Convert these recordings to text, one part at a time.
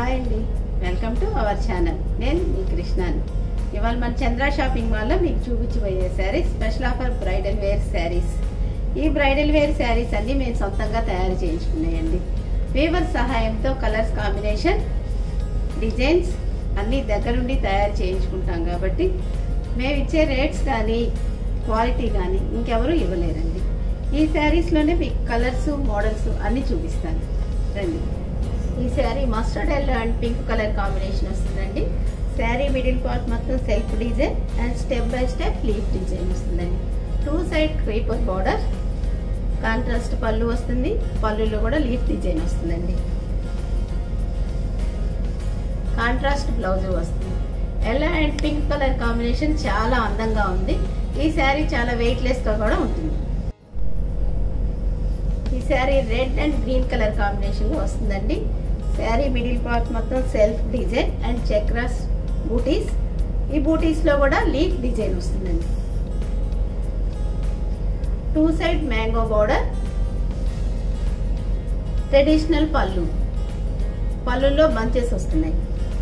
hi అండి welcome to our channel నేను మీ కృష్ణాని ఇవాళ మన చంద్ర షాపింగ్ మాల్లో మీకు చూపించబోయే saris special offer bridal wear saris ఈ బ్రైడల్ వేర్ శారీస్ అన్ని మేము సొంతంగా తయారు చేయించుకున్నాయండి వీవర్ సహాయంతో కలర్స్ కాంబినేషన్ డిజైన్స్ అన్ని దగ్గరుండి తయారు చేయించుకుంటాం కాబట్టి మేము ఇచ్చే రేట్స్ కానీ క్వాలిటీ కానీ ఇంకెవరు ఇవ్వలేరండి ఈ శారీస్లోనే మీకు కలర్స్ మోడల్స్ అన్నీ చూపిస్తాను రండి ఈ sari mustard yellow and pink colour combination వస్తుందండి శారీ మిడిల్ పార్ట్ మొత్తం self design and step by step leaf design వస్తుందండి two side creeper border contrast పళ్ళు వస్తుంది పళ్ళులో కూడా లీఫ్ డిజైన్ వస్తుందండి కాంట్రాస్ట్ బ్లౌజ్ వస్తుంది yellow and pink colour combination చాలా అందంగా ఉంది ఈ శారీ చాలా వెయిట్లెస్గా కూడా ఉంటుంది ఈ sari red and green colour కాంబినేషన్లో వస్తుందండి శారీ మిడిల్ పార్ట్ మొత్తం self design and chakras buttis ఈ బూటీస్లో కూడా లీఫ్ డిజైన్ వస్తుందండి two side mango border traditional pallu పళ్ళుల్లో బంచెస్ వస్తున్నాయి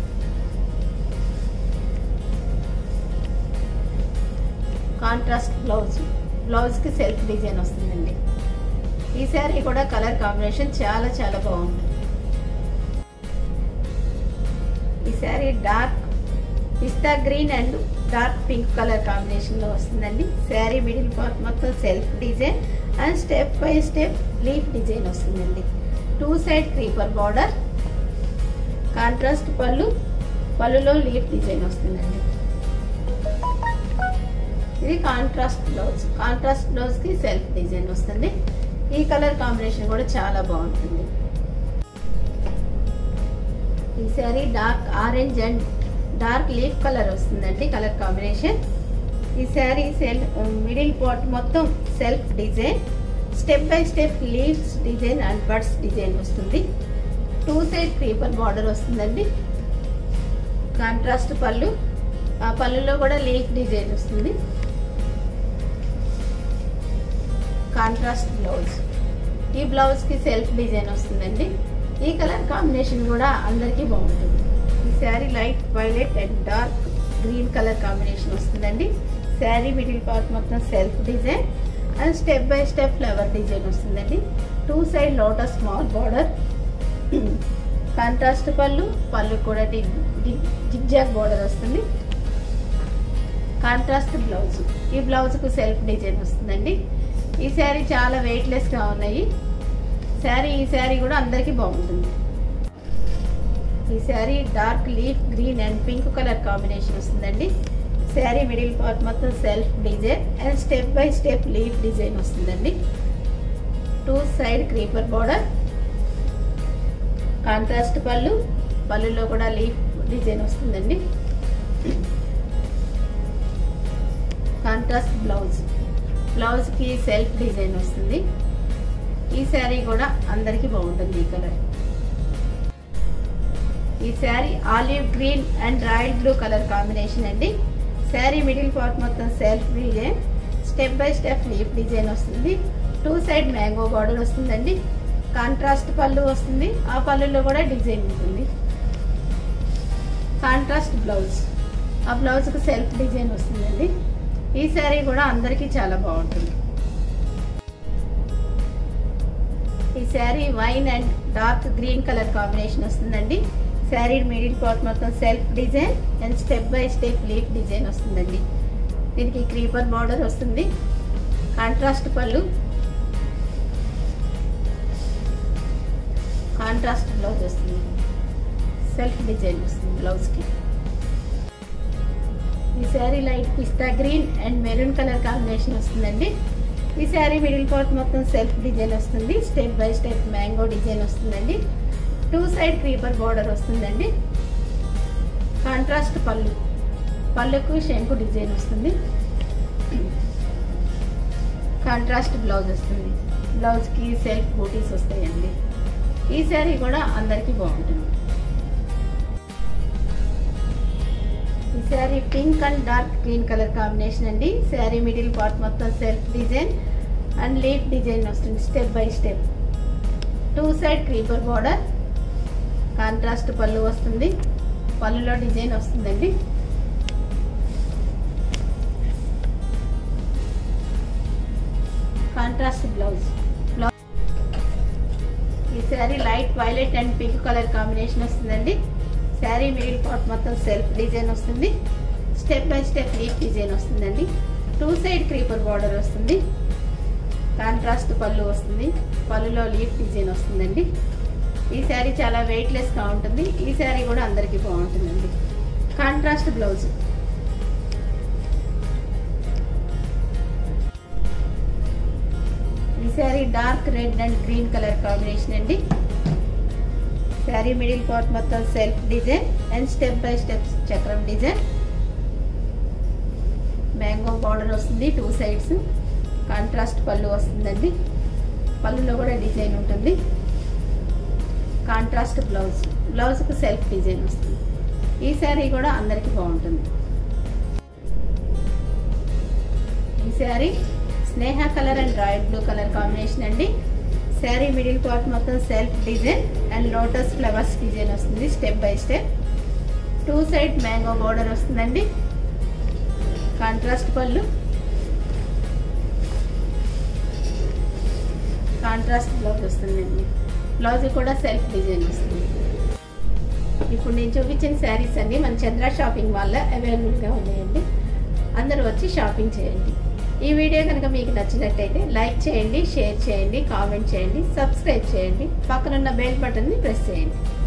కాంట్రాస్ట్ బ్లౌజ్ బ్లౌజ్కి సెల్ఫ్ డిజైన్ వస్తుందండి ఈ శారీ కూడా కలర్ కాంబినేషన్ చాలా చాలా బాగుంది ఈ sari dark pista green and dark pink colour కాంబినేషన్లో వస్తుందండి శారీ మిడిల్ పార్ట్ మొత్తం self design and step by step leaf design వస్తుందండి two side creeper border contrast పళ్ళు పళ్ళులో లీఫ్ డిజైన్ వస్తుందండి ఇది కాంట్రాస్ట్ బ్లౌజ్ కాంట్రాస్ట్ బ్లౌజ్కి సెల్ఫ్ డిజైన్ వస్తుంది ఈ కలర్ కాంబినేషన్ కూడా చాలా బాగుంటుంది ఈ sari dark orange and dark leaf colour వస్తుందండి కలర్ కాంబినేషన్ ఈ శారీ సెల్ మిడిల్ పార్ట్ మొత్తం self design step by step leaves design and birds design వస్తుంది టూ సైడ్ క్రీపర్ బార్డర్ వస్తుందండి కాంట్రాస్ట్ పళ్ళు ఆ పళ్ళులో కూడా లీఫ్ డిజైన్ వస్తుంది కాంట్రాస్ట్ బ్లౌజ్ ఈ బ్లౌజ్కి సెల్ఫ్ డిజైన్ వస్తుందండి ఈ కలర్ కాంబినేషన్ కూడా అందరికీ బాగుంటుంది ఈ sari light violet and dark green colour combination వస్తుందండి శారీ మిడిల్ పార్ట్ మొత్తం self design and step by step flower design వస్తుందండి two side lotus small border contrast pallu pallu కూడా జిగ్జాగ్ బార్డర్ వస్తుంది కాంట్రాస్ట్ బ్లౌజ్ ఈ బ్లౌజ్కు సెల్ఫ్ డిజైన్ వస్తుందండి ఈ శారీ చాలా వెయిట్లెస్గా ఉన్నాయి శారీ ఈ శారీ కూడా అందరికీ బాగుంటుంది ఈ sari dark leaf green and pink colour combination వస్తుందండి శారీ మిడిల్ పార్ట్ మొత్తం self design and step by step leaf design వస్తుందండి two side creeper border contrast పళ్ళు పళ్ళులో కూడా లీఫ్ డిజైన్ వస్తుందండి కాంట్రాస్ట్ బ్లౌజ్ బ్లౌజ్కి సెల్ఫ్ డిజైన్ వస్తుంది ఈ శారీ కూడా అందరికీ బాగుంటుంది ఈ కలర్ ఈ sari olive green and royal blue colour combination అండి శారీ మిడిల్ పార్ట్ మొత్తం self design step by step leaf design వస్తుంది టూ సైడ్ మ్యాంగో బార్డర్ వస్తుందండి కాంట్రాస్ట్ పళ్ళు వస్తుంది ఆ పళ్ళులో కూడా డిజైన్ ఉంటుంది కాంట్రాస్ట్ బ్లౌజ్ ఆ బ్లౌజ్కి సెల్ఫ్ డిజైన్ వస్తుందండి ఈ శారీ కూడా అందరికీ చాలా బాగుంటుంది ఈ sari wine and dark green colour combination వస్తుందండి శారీ మిడిల్ పార్ట్ మొత్తం self design and step by step leaf design వస్తుందండి దీనికి క్రీపర్ బార్డర్ వస్తుంది కాంట్రాస్ట్ పళ్ళు కాంట్రాస్ట్ బ్లౌజ్ వస్తుంది సెల్ఫ్ డిజైన్ వస్తుంది బ్లౌజ్కి ఈ sari light pista green and maroon colour combination వస్తుందండి ఈ శారీ మిడిల్ పార్ట్ మొత్తం సెల్ఫ్ డిజైన్ వస్తుంది step by step mango design వస్తుందండి టూ సైడ్ క్రీపర్ బార్డర్ వస్తుందండి కాంట్రాస్ట్ పళ్ళు పళ్ళుకు శంకు డిజైన్ వస్తుంది కాంట్రాస్ట్ బ్లౌజ్ వస్తుంది బ్లౌజ్కి సెల్ఫ్ బూటీస్ వస్తాయండి ఈ శారీ కూడా అందరికీ బాగుంటుంది ఈ sari pink and dark green colour combination అండి శారీ మిడిల్ పార్ట్ మొత్తం self design and leaf design వస్తుంది step by step two side creeper border contrast పళ్ళు వస్తుంది పళ్ళులో డిజైన్ వస్తుందండి కాంట్రాస్ట్ బ్లౌజ్ బ్లౌజ్ ఈ sari light violet and pink colour combination వస్తుందండి sari middle part మొత్తం సెల్ఫ్ డిజైన్ వస్తుంది step by step leaf design వస్తుందండి టూ సైడ్ క్రీపర్ బార్డర్ వస్తుంది కాంట్రాస్ట్ పళ్ళు వస్తుంది పళ్ళులో లీఫ్ డిజైన్ వస్తుందండి ఈ శారీ చాలా వెయిట్లెస్గా ఉంటుంది ఈ శారీ కూడా అందరికీ బాగుంటుందండి కాంట్రాస్ట్ బ్లౌజ్ ఈ sari dark red and green colour combination అండి శారీ మిడిల్ పార్ట్ మొత్తం self design and step by step చక్రం డిజైన్ మ్యాంగో బార్డర్ వస్తుంది టూ సైడ్స్ కాంట్రాస్ట్ పళ్ళు వస్తుందండి పళ్ళులో కూడా డిజైన్ ఉంటుంది కాంట్రాస్ట్ బ్లౌజ్ బ్లౌజ్కి సెల్ఫ్ డిజైన్ వస్తుంది ఈ శారీ కూడా అందరికీ బాగుంటుంది ఈ శారీ స్నేహ colour and royal blue colour combination అండి శారీ మిడిల్ పార్ట్ మొత్తం self design and lotus flowers design వస్తుంది step by step two side mango border వస్తుందండి కాంట్రాస్ట్ పళ్ళు కాంట్రాస్ట్ బ్లౌజ్ వస్తుందండి బ్లౌజ్ కూడా సెల్ఫ్ డిజైన్ వస్తుంది ఇప్పుడు నేను చూపించిన శారీస్ అన్ని మన చంద్ర షాపింగ్ మాల్లో అవైలబుల్గా ఉన్నాయండి అందరూ వచ్చి షాపింగ్ చేయండి ఈ వీడియో కనుక మీకు నచ్చినట్టయితే లైక్ చేయండి షేర్ చేయండి కామెంట్ చేయండి సబ్స్క్రైబ్ చేయండి పక్కనున్న బెల్ బటన్ని ప్రెస్ చేయండి